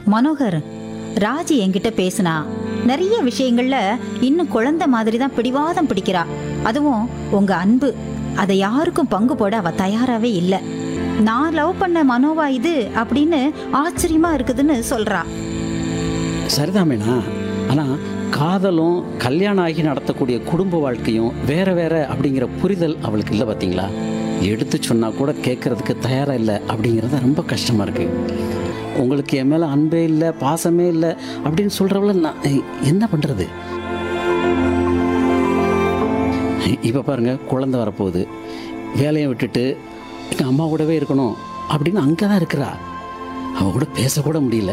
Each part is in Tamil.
மனோகர் ராஜி என்கிட்ட பேசினா நிறைய விஷயங்கள்ல இன்னும் குழந்தை மாதிரி தான் பிடிவாதம் பிடிக்கிறா அதுவும் உங்க அன்பு அதை யாருக்கும் பங்கு போட அவ தயாராவே இல்லை நான் லவ் பண்ண மனோவா இது அப்படின்னு ஆச்சரியமா இருக்குதுன்னு சொல்றா சரிதான் மீனா ஆனால் காதலும் கல்யாணம் ஆகி நடத்தக்கூடிய குடும்ப வாழ்க்கையும் வேற வேற அப்படிங்கிற புரிதல் அவளுக்கு இல்லை பார்த்தீங்களா எடுத்து சொன்னால் கூட கேட்கறதுக்கு தயாராக இல்லை அப்படிங்கிறது ரொம்ப கஷ்டமாக இருக்குது உங்களுக்கு என் மேலே அன்பே இல்லை பாசமே இல்லை அப்படின்னு சொல்கிறவள நான் என்ன பண்ணுறது இப்போ பாருங்க குழந்தை வரப்போகுது வேலையை விட்டுட்டு எங்கள் அம்மா கூடவே இருக்கணும் அப்படின்னு அங்கே தான் இருக்கிறா அவ கூட பேசக்கூட முடியல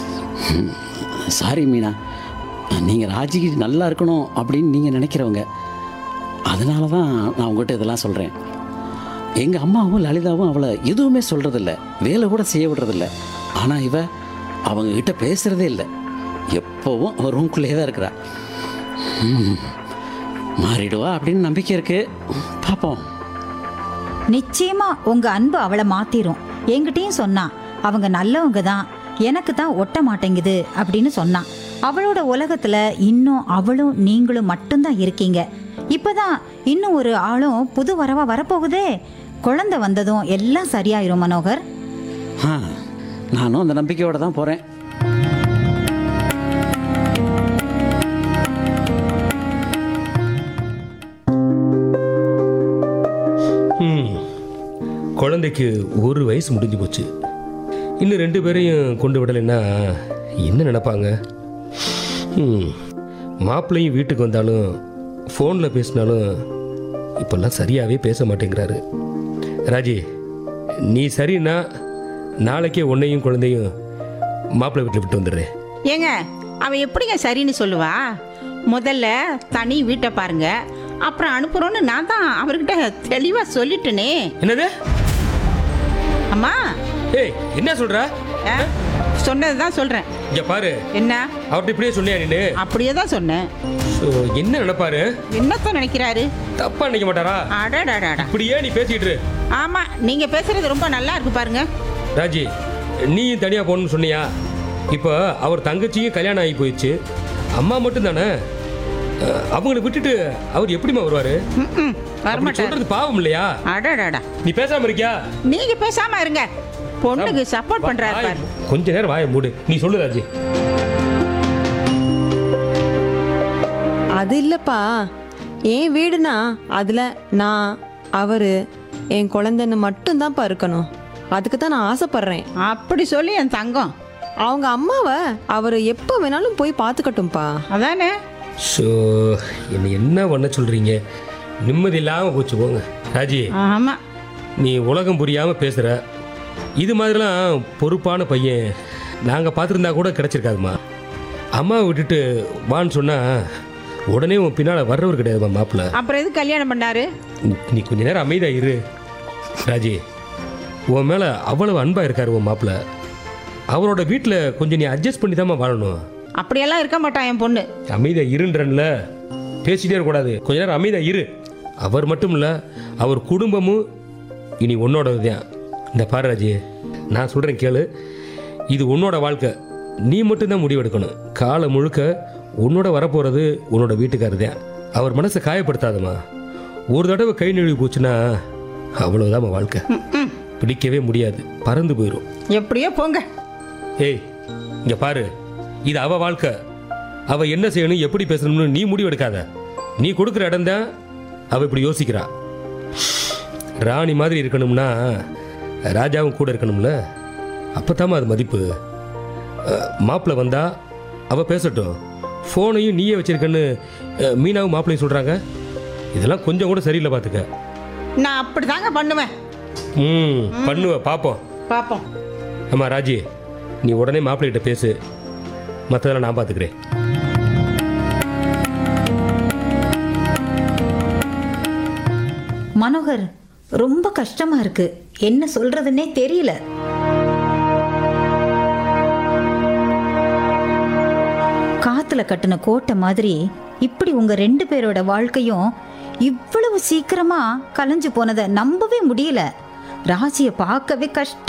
சாரி மீனா நீங்கள் ராஜிக்கு நல்லா இருக்கணும் அப்படின்னு நீங்கள் நினைக்கிறவங்க அதனால தான் நான் உங்கள்கிட்ட இதெல்லாம் சொல்கிறேன் எங்கள் அம்மாவும் லலிதாவும் அவளை எதுவுமே சொல்கிறதில்ல வேலை கூட செய்ய விடுறதில்ல ஆனால் இவ அவங்க கிட்ட பேசுகிறதே இல்லை எப்போவும் அவள் ரூம்குள்ளேயே தான் இருக்கிறா ம், மாறிடுவா அப்படின்னு நம்பிக்கை இருக்குது பார்ப்போம் நிச்சயமா உங்க அன்பு அவளை மாத்திரும் என்கிட்டயும் சொன்னா அவங்க நல்லவங்க தான் எனக்கு தான் ஒட்ட மாட்டேங்குது அப்படின்னு சொன்னான் அவளோட உலகத்துல இன்னும் அவளும் நீங்களும் மட்டும்தான் இருக்கீங்க இப்பதான் இன்னும் ஒரு ஆளும் புது வரவா வரப்போகுதே குழந்தை வந்ததும் எல்லாம் சரியாயிரும் மனோகர் ஆ நானும் அந்த நம்பிக்கையோடு தான் போகிறேன் ம் குழந்தைக்கு ஒரு வயசு முடிஞ்சு போச்சு இன்னும் ரெண்டு பேரையும் கொண்டு விடலைன்னா என்ன நினைப்பாங்க ம் மாப்பிள்ளையும் வீட்டுக்கு வந்தாலும் ஃபோனில் பேசினாலும் இப்போல்லாம் சரியாகவே பேச மாட்டேங்கிறாரு ராஜி நீ சரின்னா நாளைக்கே உன்னையும் குழந்தையும் மாப்பிள்ளை வீட்டில் விட்டு வந்துடுறேன் ஏங்க அவ எப்படிங்க சரின்னு சொல்லுவா முதல்ல தனி வீட்டை பாருங்க அப்புறம் அனுப்புறோன்னு நான் தான் அவர்கிட்ட தெளிவா சொல்லிட்டேனே என்னது அம்மா ஏய் என்ன சொல்ற சொன்னது தான் சொல்றேன் இங்க பாரு என்ன அவர்கிட்ட இப்படியே சொன்னியா நீனு அப்படியே தான் சொன்னேன் ஸோ என்ன நினைப்பாரு என்னத்தான் நினைக்கிறாரு தப்பா நினைக்க மாட்டாரா அடடாடாடா இப்படியே நீ பேசிக்கிட்டு இரு. ஆமா நீங்க பேசுறது ரொம்ப நல்லா இருக்கு பாருங்க ராஜி நீயும் தனியாக போகணும்னு சொன்னியா இப்போ அவர் தங்கச்சியும் கல்யாணம் ஆகி போயிடுச்சு அம்மா மட்டும் தானே அவங்கள விட்டுட்டு அவர் எப்படிம்மா வருவாரு ம்ம், அப்படி வரமாட்டார் சொல்றது பாவம் இல்லையா அடடாடா நீ பேசாம இருக்கியா நீங்க பேசாம இருங்க பொண்ணுக்கு சப்போர்ட் பண்றாரு வாயை- பாரு கொஞ்ச நேரம் வாயை மூடு நீ சொல்லு ராஜி அது இல்லப்பா என் வீடுனா அதுல நான் அவரு என் குழந்தைன்னு மட்டும்தான்ப்பா இருக்கணும் அதுக்கு தான் நான் ஆசைப்படுறேன் அப்படி சொல்லி என் தங்கம் அவங்க அம்மாவை அவர் எப்போ வேணாலும் போய் பார்த்துக்கட்டும்ப்பா அதானே ஸோ என்ன என்ன பண்ண சொல்றீங்க நிம்மதி இல்லாமல் போச்சு போங்க ராஜி ஆமா நீ உலகம் புரியாமல் பேசுகிற இது மாதிரிலாம் பொறுப்பான பையன் நாங்கள் பார்த்துருந்தா கூட கிடச்சிருக்காதுமா அம்மாவை விட்டுட்டு வான்னு சொன்னால் உடனே உன் பின்னால் வர்றவர் கிடையாதுமா மாப்பிள்ள அப்புறம் எது கல்யாணம் பண்ணாரு நீ கொஞ்ச நேரம் அமைதியாக இரு ராஜி உன் மேலே அவ்வளவு அன்பாக இருக்காரு உன் மாப்பிள்ள அவரோட வீட்டில் கொஞ்சம் நீ அட்ஜஸ்ட் பண்ணி தாம்மா வாழணும் அப்படியெல்லாம் இருக்க மாட்டான் என் பொண்ணு அமைதியாக இருன்றன்ல பேசிட்டே இருக்கக்கூடாது கொஞ்ச நேரம் அமைதியாக இரு அவர் மட்டும் இல்லை அவர் குடும்பமும் இனி உன்னோடது தான் இந்த பாரு ராஜி நான் சொல்கிறேன் கேளு இது உன்னோட வாழ்க்கை நீ மட்டும்தான் முடிவெடுக்கணும் காலம் முழுக்க உன்னோட வரப்போகிறது உன்னோட வீட்டுக்காரர் தான் அவர் மனசை காயப்படுத்தாதம்மா ஒரு தடவை கை நழுவி போச்சுன்னா அவ்வளோதாம்மா வாழ்க்கை பிடிக்கவே முடியாது பறந்து போயிடும் எப்படியோ போங்க ஏய் இங்க பாரு இது அவ வாழ்க்கை அவ என்ன செய்யணும் எப்படி பேசணும்னு நீ முடிவெடுக்காத நீ கொடுக்குற இடம் தான் அவ இப்படி யோசிக்கிறா ராணி மாதிரி இருக்கணும்னா ராஜாவும் கூட இருக்கணும்ல அப்பத்தாம்மா அது மதிப்பு மாப்பிள்ளை வந்தா அவ பேசட்டும் ஃபோனையும் நீயே வச்சிருக்கன்னு அஹ், மீனாவும் மாப்பிள்ளையும் சொல்றாங்க இதெல்லாம் கொஞ்சம் கூட சரியில்லை பார்த்துக்க நான் அப்படிதாங்க பண்ணுவேன் ம் பண்ணுவ பார்ப்போம் பாப்போம் ஆமாம் ராஜி நீ உடனே மாப்பிள்ளைகிட்ட பேசு மற்றதெல்லாம் நான் பார்த்துக்கிறேன் மனோகர் ரொம்ப கஷ்டமா இருக்கு என்ன சொல்றதுன்னே தெரியல காத்துல கட்டின கோட்டை மாதிரி இப்படி உங்க ரெண்டு பேரோட வாழ்க்கையும் இவ்வளவு சீக்கிரமா கலைஞ்சு போனதை நம்பவே முடியல ராசியை பார்க்கவே கஷ்டம்